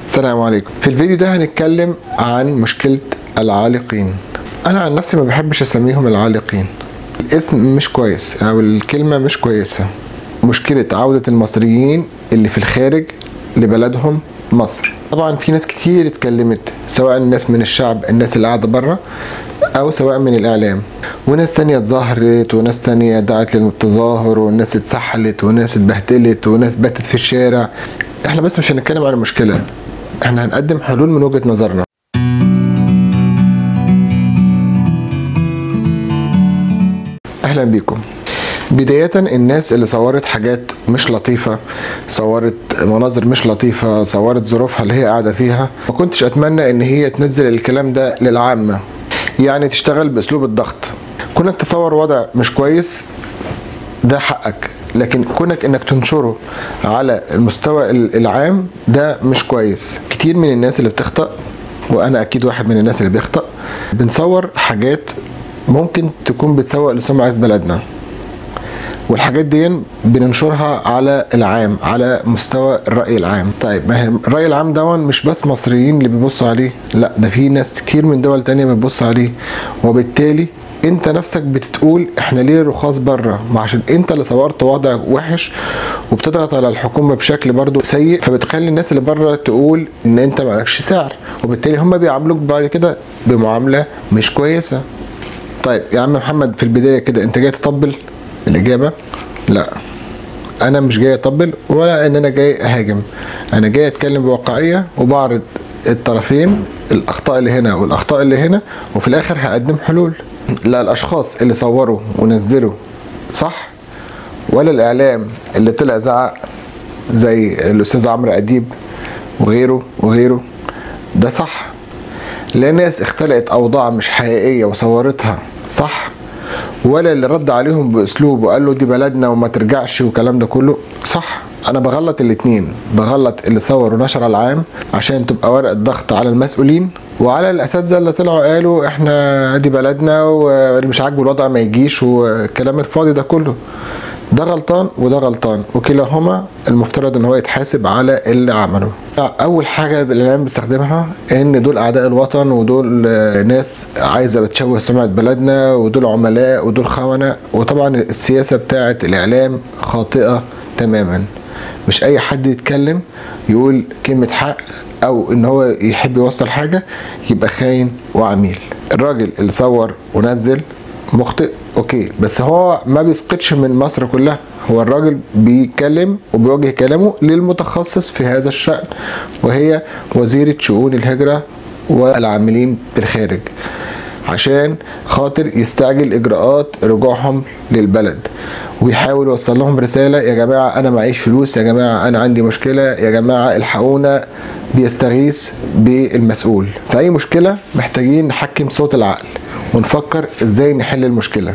السلام عليكم في الفيديو ده هنتكلم عن مشكلة العالقين انا عن نفسي ما بحبش اسميهم العالقين الاسم مش كويس او الكلمة مش كويسة مشكلة عودة المصريين اللي في الخارج لبلدهم مصر طبعا في ناس كتير اتكلمت سواء الناس من الشعب الناس اللي قاعدة بره او سواء من الاعلام وناس تانية اتظاهرت وناس تانية دعت للتظاهر وناس اتسحلت وناس اتبهدلت وناس باتت في الشارع احنا بس مش هنتكلم عن المشكلة احنا هنقدم حلول من وجهة نظرنا اهلا بيكم بداية الناس اللي صورت حاجات مش لطيفة صورت مناظر مش لطيفة صورت ظروفها اللي هي قاعدة فيها ما كنتش اتمنى ان هي تنزل الكلام ده للعامة يعني تشتغل باسلوب الضغط كونك تصور وضع مش كويس ده حقك لكن كونك انك تنشره على المستوى العام ده مش كويس كتير من الناس اللي بتخطأ وانا اكيد واحد من الناس اللي بيخطأ بنصور حاجات ممكن تكون بتسوق لسمعة بلدنا والحاجات دي بننشرها على العام على مستوى الرأي العام طيب ما هي الرأي العام دون مش بس مصريين اللي بيبصوا عليه لا ده في ناس كتير من دول تانية بتبص عليه وبالتالي انت نفسك بتتقول احنا ليه رخاص بره ما عشان انت اللي صورت وضع وحش وبتضغط على الحكومه بشكل برضو سيء فبتخلي الناس اللي بره تقول ان انت مالكش سعر وبالتالي هم بيعاملوك بعد كده بمعامله مش كويسه طيب يا عم محمد في البدايه كده انت جاي تطبل الاجابه لا انا مش جاي اطبل ولا ان انا جاي اهاجم انا جاي اتكلم بواقعيه وبعرض الطرفين الاخطاء اللي هنا والاخطاء اللي هنا وفي الاخر هقدم حلول لا الاشخاص اللي صوروا ونزلوا صح ولا الاعلام اللي طلع زعق زي الاستاذ عمرو اديب وغيره وغيره ده صح لا ناس اختلقت اوضاع مش حقيقيه وصورتها صح ولا اللي رد عليهم باسلوب وقال له دي بلدنا وما ترجعش والكلام ده كله صح انا بغلط الاتنين بغلط اللي صور ونشر العام عشان تبقى ورقه ضغط على المسؤولين وعلى الاساتذه اللي طلعوا قالوا احنا دي بلدنا واللي مش عاجبه الوضع ما يجيش والكلام الفاضي ده كله ده غلطان وده غلطان وكلاهما المفترض ان هو يتحاسب على اللي عمله اول حاجه الاعلام بيستخدمها ان دول اعداء الوطن ودول ناس عايزه بتشوه سمعه بلدنا ودول عملاء ودول خونه وطبعا السياسه بتاعه الاعلام خاطئه تماما مش اي حد يتكلم يقول كلمه حق او ان هو يحب يوصل حاجه يبقى خاين وعميل الراجل اللي صور ونزل مخطئ اوكي بس هو ما بيسقطش من مصر كلها هو الراجل بيتكلم وبيوجه كلامه للمتخصص في هذا الشأن وهي وزيرة شؤون الهجرة والعاملين بالخارج عشان خاطر يستعجل اجراءات رجوعهم للبلد وبيحاول يوصل لهم رساله يا جماعه انا معيش فلوس يا جماعه انا عندي مشكله يا جماعه الحقونا بيستغيث بالمسؤول في اي مشكله محتاجين نحكم صوت العقل ونفكر ازاي نحل المشكله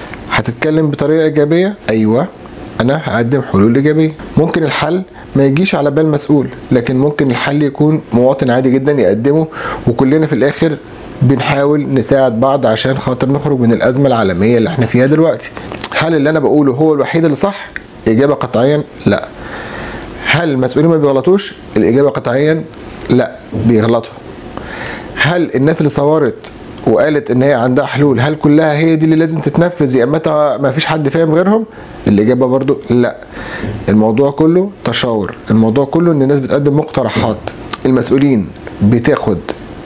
هتتكلم بطريقه ايجابيه ايوه انا هقدم حلول ايجابيه ممكن الحل ما يجيش على بال مسؤول لكن ممكن الحل يكون مواطن عادي جدا يقدمه وكلنا في الاخر بنحاول نساعد بعض عشان خاطر نخرج من الازمه العالميه اللي احنا فيها دلوقتي هل اللي انا بقوله هو الوحيد اللي صح اجابه قطعيا لا هل المسؤولين ما بيغلطوش الاجابه قطعيا لا بيغلطوا هل الناس اللي صورت وقالت ان هي عندها حلول هل كلها هي دي اللي لازم تتنفذ يا متى ما فيش حد فاهم غيرهم الاجابه برضو لا الموضوع كله تشاور الموضوع كله ان الناس بتقدم مقترحات المسؤولين بتاخد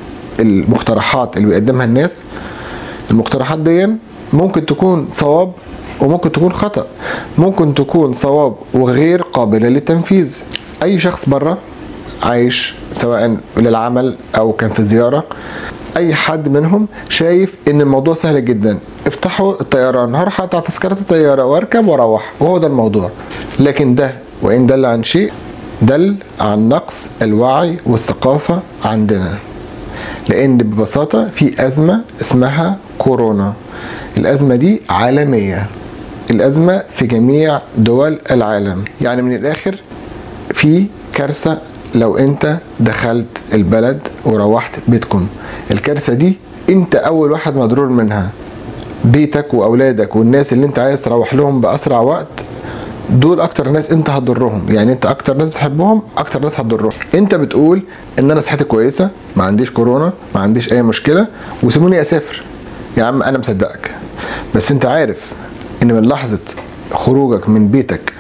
المقترحات اللي بيقدمها الناس المقترحات دي ممكن تكون صواب وممكن تكون خطأ ممكن تكون صواب وغير قابلة للتنفيذ أي شخص بره عايش سواء للعمل أو كان في زيارة أي حد منهم شايف إن الموضوع سهل جدا افتحوا الطيران هروح أقطع تذكرة الطيارة وأركب وأروح وهو ده الموضوع لكن ده وإن دل عن شيء دل عن نقص الوعي والثقافة عندنا لان ببساطه في ازمه اسمها كورونا الازمه دي عالميه الازمه في جميع دول العالم يعني من الاخر في كارثه لو انت دخلت البلد وروحت بيتكم الكارثه دي انت اول واحد مضرور منها بيتك واولادك والناس اللي انت عايز تروح لهم باسرع وقت دول اكتر ناس انت هتضرهم يعني انت اكتر ناس بتحبهم اكتر ناس هتضرهم انت بتقول ان انا صحتي كويسه ما عنديش كورونا ما عنديش اي مشكله وسيبوني اسافر يا عم انا مصدقك بس انت عارف ان من لحظه خروجك من بيتك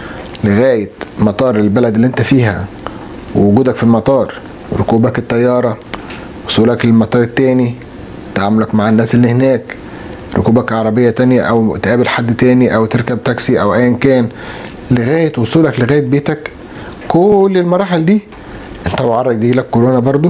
لغايه مطار البلد اللي انت فيها ووجودك في المطار ركوبك الطياره وصولك للمطار التاني تعاملك مع الناس اللي هناك ركوبك عربية تانية أو تقابل حد تاني أو تركب تاكسي أو أيا كان لغاية وصولك لغاية بيتك كل المراحل دي أنت معرض يجيلك كورونا برضو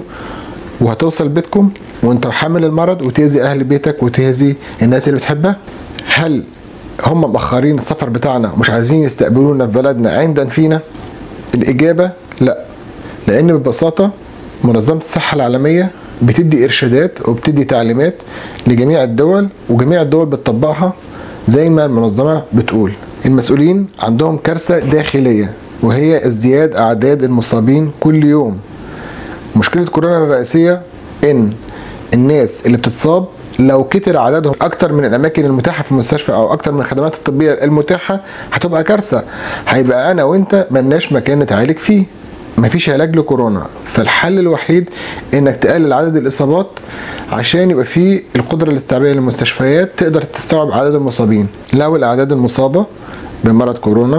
وهتوصل بيتكم وأنت حامل المرض وتأذي أهل بيتك وتأذي الناس اللي بتحبها هل هم مأخرين السفر بتاعنا ومش عايزين يستقبلونا في بلدنا عندا فينا الإجابة لا لأن ببساطة منظمة الصحة العالمية بتدي إرشادات وبتدي تعليمات لجميع الدول وجميع الدول بتطبقها زي ما المنظمة بتقول المسؤولين عندهم كارثة داخلية وهي ازدياد أعداد المصابين كل يوم مشكلة كورونا الرئيسية إن الناس اللي بتتصاب لو كتر عددهم اكتر من الاماكن المتاحه في المستشفى او اكتر من الخدمات الطبيه المتاحه هتبقى كارثه هيبقى انا وانت ملناش مكان نتعالج فيه مفيش علاج لكورونا فالحل الوحيد انك تقلل عدد الاصابات عشان يبقى في القدره الاستيعابيه للمستشفيات تقدر تستوعب عدد المصابين لو الاعداد المصابه بمرض كورونا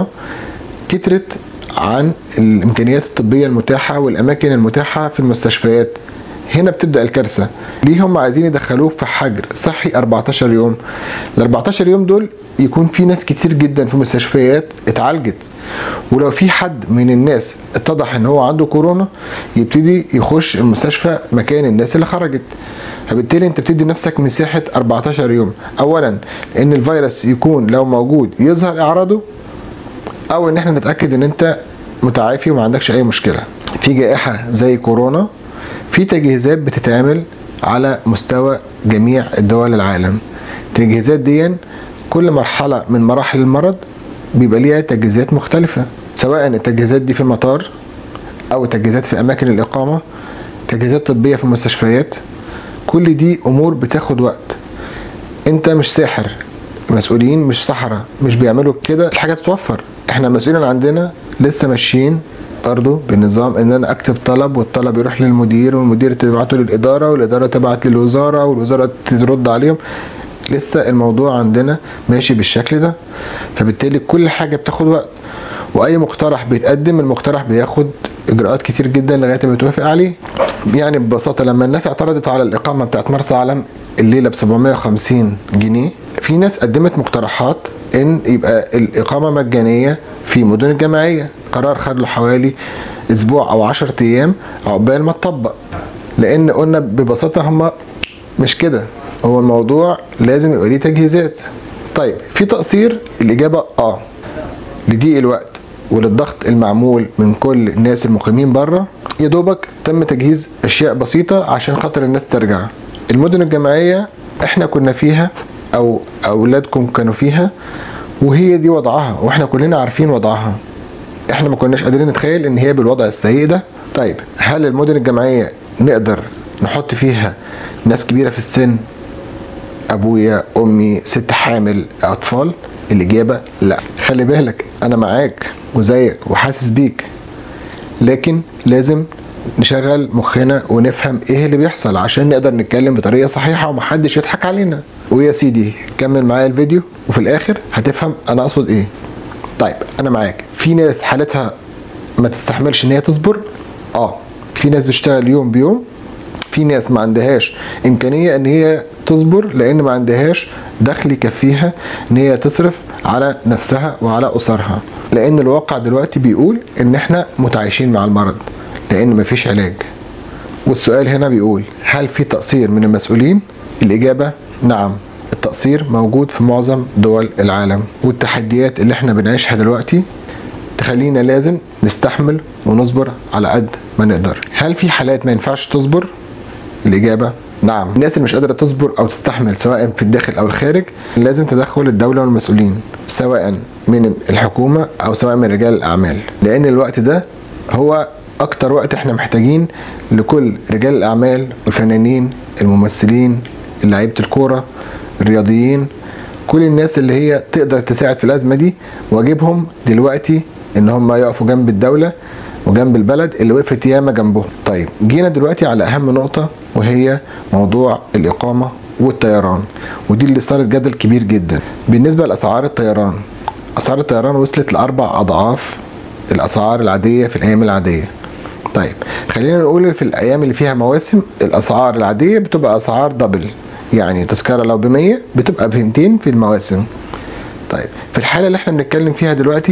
كترت عن الامكانيات الطبيه المتاحه والاماكن المتاحه في المستشفيات هنا بتبدا الكارثه ليه هم عايزين يدخلوك في حجر صحي 14 يوم ال 14 يوم دول يكون في ناس كتير جدا في مستشفيات اتعالجت ولو في حد من الناس اتضح ان هو عنده كورونا يبتدي يخش المستشفى مكان الناس اللي خرجت فبالتالي انت بتدي نفسك مساحه 14 يوم اولا ان الفيروس يكون لو موجود يظهر اعراضه او ان احنا نتاكد ان انت متعافي وما عندكش اي مشكله في جائحه زي كورونا في تجهيزات بتتعمل على مستوى جميع الدول العالم التجهيزات دي كل مرحلة من مراحل المرض بيبقى ليها تجهيزات مختلفة سواء التجهيزات دي في المطار أو تجهيزات في أماكن الإقامة تجهيزات طبية في المستشفيات كل دي أمور بتاخد وقت أنت مش ساحر مسؤولين مش سحرة مش بيعملوا كده الحاجة تتوفر احنا المسؤولين عندنا لسه ماشيين برضه بنظام ان انا اكتب طلب والطلب يروح للمدير والمدير تبعته للاداره والاداره تبعت للوزاره والوزاره ترد عليهم لسه الموضوع عندنا ماشي بالشكل ده فبالتالي كل حاجه بتاخد وقت واي مقترح بيتقدم المقترح بياخد اجراءات كتير جدا لغايه ما يتوافق عليه يعني ببساطه لما الناس اعترضت على الاقامه بتاعت مرسى علم الليله ب 750 جنيه في ناس قدمت مقترحات ان يبقى الاقامه مجانيه في مدن الجامعيه قرار خد له حوالي اسبوع او 10 ايام عقبال ما اتطبق لان قلنا ببساطه هم مش كده هو الموضوع لازم يبقى ليه تجهيزات طيب في تقصير الاجابه اه لضيق الوقت وللضغط المعمول من كل الناس المقيمين بره يا دوبك تم تجهيز اشياء بسيطه عشان خاطر الناس ترجع المدن الجامعيه احنا كنا فيها او اولادكم كانوا فيها وهي دي وضعها واحنا كلنا عارفين وضعها احنا ما كناش قادرين نتخيل ان هي بالوضع السيء ده طيب هل المدن الجامعيه نقدر نحط فيها ناس كبيره في السن ابويا امي ست حامل اطفال الاجابه لا خلي بالك انا معاك وزيك وحاسس بيك لكن لازم نشغل مخنا ونفهم ايه اللي بيحصل عشان نقدر نتكلم بطريقه صحيحه ومحدش يضحك علينا ويا سيدي كمل معايا الفيديو وفي الاخر هتفهم انا اقصد ايه طيب انا معاك في ناس حالتها ما تستحملش ان هي تصبر اه في ناس بتشتغل يوم بيوم في ناس ما عندهاش امكانيه ان هي تصبر لان ما عندهاش دخل يكفيها ان هي تصرف على نفسها وعلى اسرها لان الواقع دلوقتي بيقول ان احنا متعايشين مع المرض لان مفيش علاج والسؤال هنا بيقول هل في تقصير من المسؤولين الاجابه نعم التقصير موجود في معظم دول العالم والتحديات اللي احنا بنعيشها دلوقتي تخلينا لازم نستحمل ونصبر على قد ما نقدر هل في حالات ما ينفعش تصبر الإجابة نعم الناس اللي مش قادرة تصبر أو تستحمل سواء في الداخل أو الخارج لازم تدخل الدولة والمسؤولين سواء من الحكومة أو سواء من رجال الأعمال لأن الوقت ده هو أكتر وقت احنا محتاجين لكل رجال الأعمال والفنانين الممثلين لعيبة الكورة الرياضيين كل الناس اللي هي تقدر تساعد في الازمه دي واجبهم دلوقتي ان هم يقفوا جنب الدوله وجنب البلد اللي وقفت ياما جنبهم طيب جينا دلوقتي على اهم نقطه وهي موضوع الاقامه والطيران ودي اللي صارت جدل كبير جدا بالنسبه لاسعار الطيران اسعار الطيران وصلت لاربع اضعاف الاسعار العاديه في الايام العاديه طيب خلينا نقول في الايام اللي فيها مواسم الاسعار العاديه بتبقى اسعار دبل يعني تذكره لو ب 100 بتبقى ب 200 في المواسم طيب في الحاله اللي احنا بنتكلم فيها دلوقتي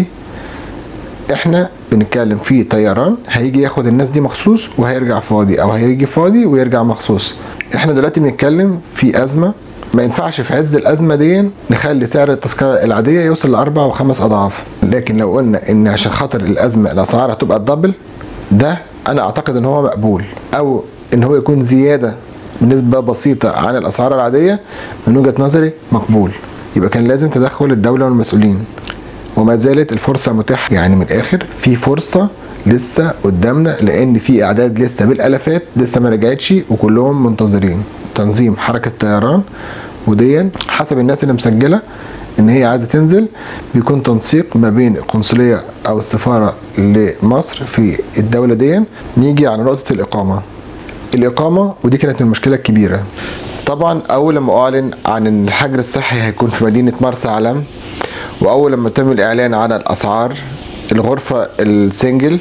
احنا بنتكلم في طيران هيجي ياخد الناس دي مخصوص وهيرجع فاضي او هيجي فاضي ويرجع مخصوص احنا دلوقتي بنتكلم في ازمه ما ينفعش في عز الازمه دي نخلي سعر التذكره العاديه يوصل لاربع وخمس اضعاف لكن لو قلنا ان عشان خاطر الازمه الاسعار هتبقى الدبل ده انا اعتقد ان هو مقبول او ان هو يكون زياده بنسبه بسيطه عن الاسعار العاديه من وجهه نظري مقبول يبقى كان لازم تدخل الدوله والمسؤولين وما زالت الفرصه متاحه يعني من الاخر في فرصه لسه قدامنا لان في اعداد لسه بالالافات لسه ما رجعتش وكلهم منتظرين تنظيم حركه الطيران وديا حسب الناس اللي مسجله ان هي عايزه تنزل بيكون تنسيق ما بين القنصليه او السفاره لمصر في الدوله دي نيجي على نقطه الاقامه الاقامه ودي كانت المشكله الكبيره طبعا اول لما اعلن عن ان الحجر الصحي هيكون في مدينه مرسى علم واول لما تم الاعلان على الاسعار الغرفه السنجل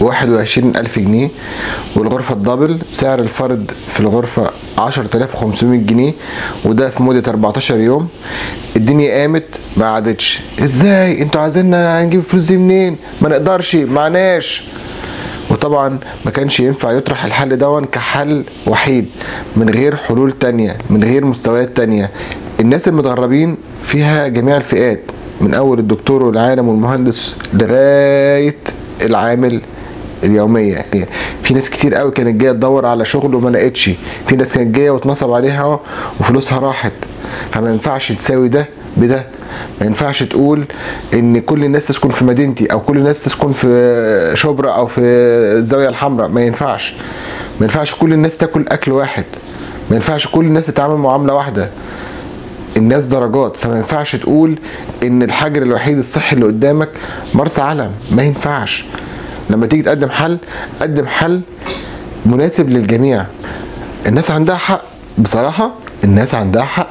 21 ألف جنيه والغرفة الدبل سعر الفرد في الغرفة 10500 جنيه وده في مدة 14 يوم الدنيا قامت ما عادتش ازاي انتوا عايزيننا هنجيب فلوس دي منين ما نقدرش معناش وطبعا ما كانش ينفع يطرح الحل دون كحل وحيد من غير حلول تانية من غير مستويات تانية الناس المتغربين فيها جميع الفئات من اول الدكتور والعالم والمهندس لغايه العامل اليوميه في ناس كتير قوي كانت جايه تدور على شغل وما لقتش في ناس كانت جايه واتنصب عليها وفلوسها راحت فما ينفعش تساوي ده بده ما ينفعش تقول ان كل الناس تسكن في مدينتي او كل الناس تسكن في شبرا او في الزاويه الحمراء ما ينفعش ما ينفعش كل الناس تاكل اكل واحد ما ينفعش كل الناس تتعامل معامله واحده الناس درجات فما ينفعش تقول ان الحجر الوحيد الصحي اللي قدامك مرسى علم ما ينفعش لما تيجي تقدم حل قدم حل مناسب للجميع الناس عندها حق بصراحة الناس عندها حق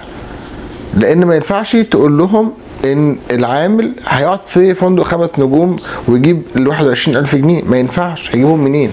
لان ما ينفعش تقول لهم ان العامل هيقعد في فندق خمس نجوم ويجيب ال 21 الف جنيه ما ينفعش هيجيبهم منين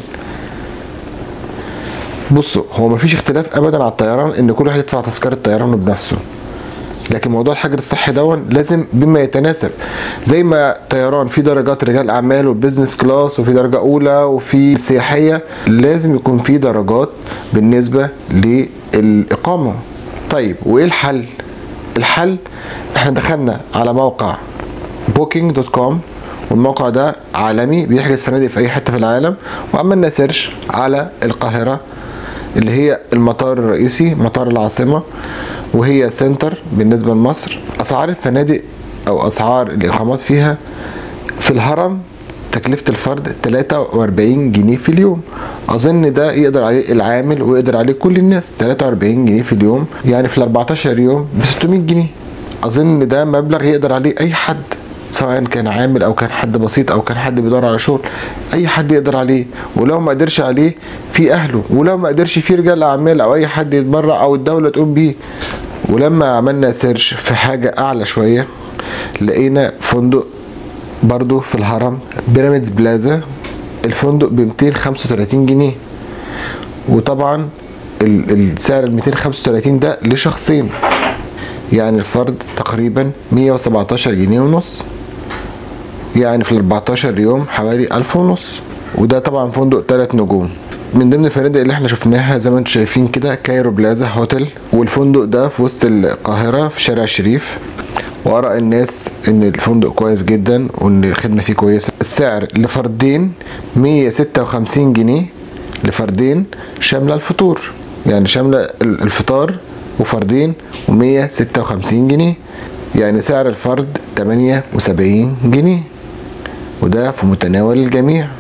بصوا هو مفيش اختلاف ابدا على الطيران ان كل واحد يدفع تذكره طيرانه بنفسه لكن موضوع الحجر الصحي دون لازم بما يتناسب زي ما طيران في درجات رجال اعمال وبزنس كلاس وفي درجه اولى وفي سياحيه لازم يكون في درجات بالنسبه للاقامه طيب وايه الحل الحل احنا دخلنا على موقع booking.com والموقع ده عالمي بيحجز فنادق في اي حته في العالم وعملنا سيرش على القاهره اللي هي المطار الرئيسي مطار العاصمه وهي سنتر بالنسبه لمصر اسعار الفنادق او اسعار الاقامات فيها في الهرم تكلفة الفرد 43 جنيه في اليوم أظن ده يقدر عليه العامل ويقدر عليه كل الناس 43 جنيه في اليوم يعني في ال 14 يوم ب 600 جنيه أظن ده مبلغ يقدر عليه أي حد سواء كان عامل او كان حد بسيط او كان حد بيدور على شغل اي حد يقدر عليه ولو ما قدرش عليه في اهله ولو ما قدرش في رجال اعمال او اي حد يتبرع او الدوله تقوم بيه ولما عملنا سيرش في حاجه اعلى شويه لقينا فندق برضو في الهرم بيراميدز بلازا الفندق ب 235 جنيه وطبعا السعر ال 235 ده لشخصين يعني الفرد تقريبا 117 جنيه ونص يعني في ال 14 يوم حوالي 1000 ونص وده طبعا فندق 3 نجوم من ضمن الفنادق اللي احنا شفناها زي ما انتم شايفين كده كايرو بلازا هوتيل والفندق ده في وسط القاهرة في شارع شريف وآراء الناس إن الفندق كويس جدا وإن الخدمة فيه كويسة السعر لفردين 156 جنيه لفردين شاملة الفطور يعني شاملة الفطار وفردين و156 جنيه يعني سعر الفرد 78 جنيه وده في متناول الجميع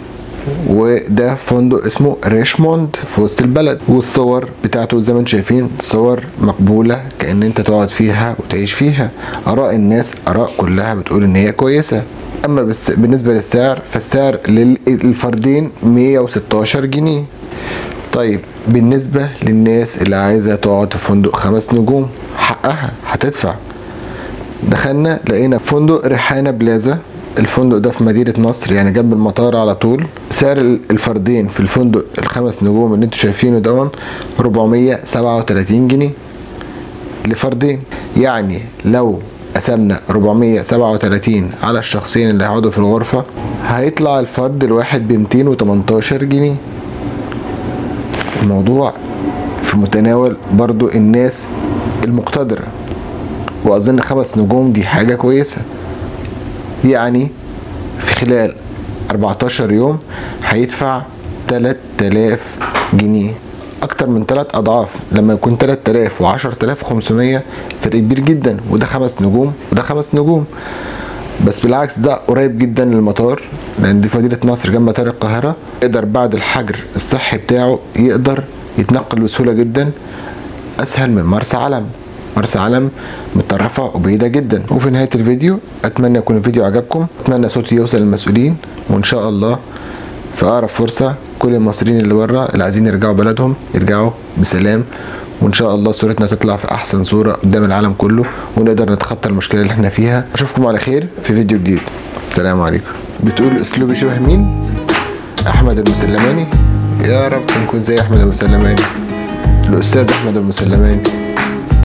وده فندق اسمه ريشموند في وسط البلد والصور بتاعته زي ما انتم شايفين صور مقبولة كأن انت تقعد فيها وتعيش فيها آراء الناس آراء كلها بتقول ان هي كويسة اما بس بالنسبة للسعر فالسعر للفردين 116 جنيه طيب بالنسبة للناس اللي عايزة تقعد في فندق خمس نجوم حقها هتدفع دخلنا لقينا فندق ريحانة بلازا الفندق ده في مدينة نصر يعني جنب المطار على طول سعر الفردين في الفندق الخمس نجوم اللي انتوا شايفينه دون 437 جنيه لفردين يعني لو قسمنا 437 على الشخصين اللي هيقعدوا في الغرفة هيطلع الفرد الواحد ب 218 جنيه الموضوع في متناول برضو الناس المقتدرة وأظن خمس نجوم دي حاجة كويسة يعني في خلال 14 يوم هيدفع 3000 جنيه اكتر من 3 اضعاف لما يكون 3000 و10500 فرق كبير جدا وده خمس نجوم وده خمس نجوم بس بالعكس ده قريب جدا للمطار لان دي في مدينه نصر جنب مطار القاهره يقدر بعد الحجر الصحي بتاعه يقدر يتنقل بسهوله جدا اسهل من مرسى علم مرسى علم متطرفه وبعيده جدا وفي نهايه الفيديو اتمنى يكون الفيديو عجبكم اتمنى صوتي يوصل للمسؤولين وان شاء الله في اقرب فرصه كل المصريين اللي بره اللي عايزين يرجعوا بلدهم يرجعوا بسلام وان شاء الله صورتنا تطلع في احسن صوره قدام العالم كله ونقدر نتخطى المشكله اللي احنا فيها اشوفكم على خير في فيديو جديد السلام عليكم بتقول اسلوبي شبه مين احمد المسلماني يا رب نكون زي احمد المسلماني الاستاذ احمد المسلماني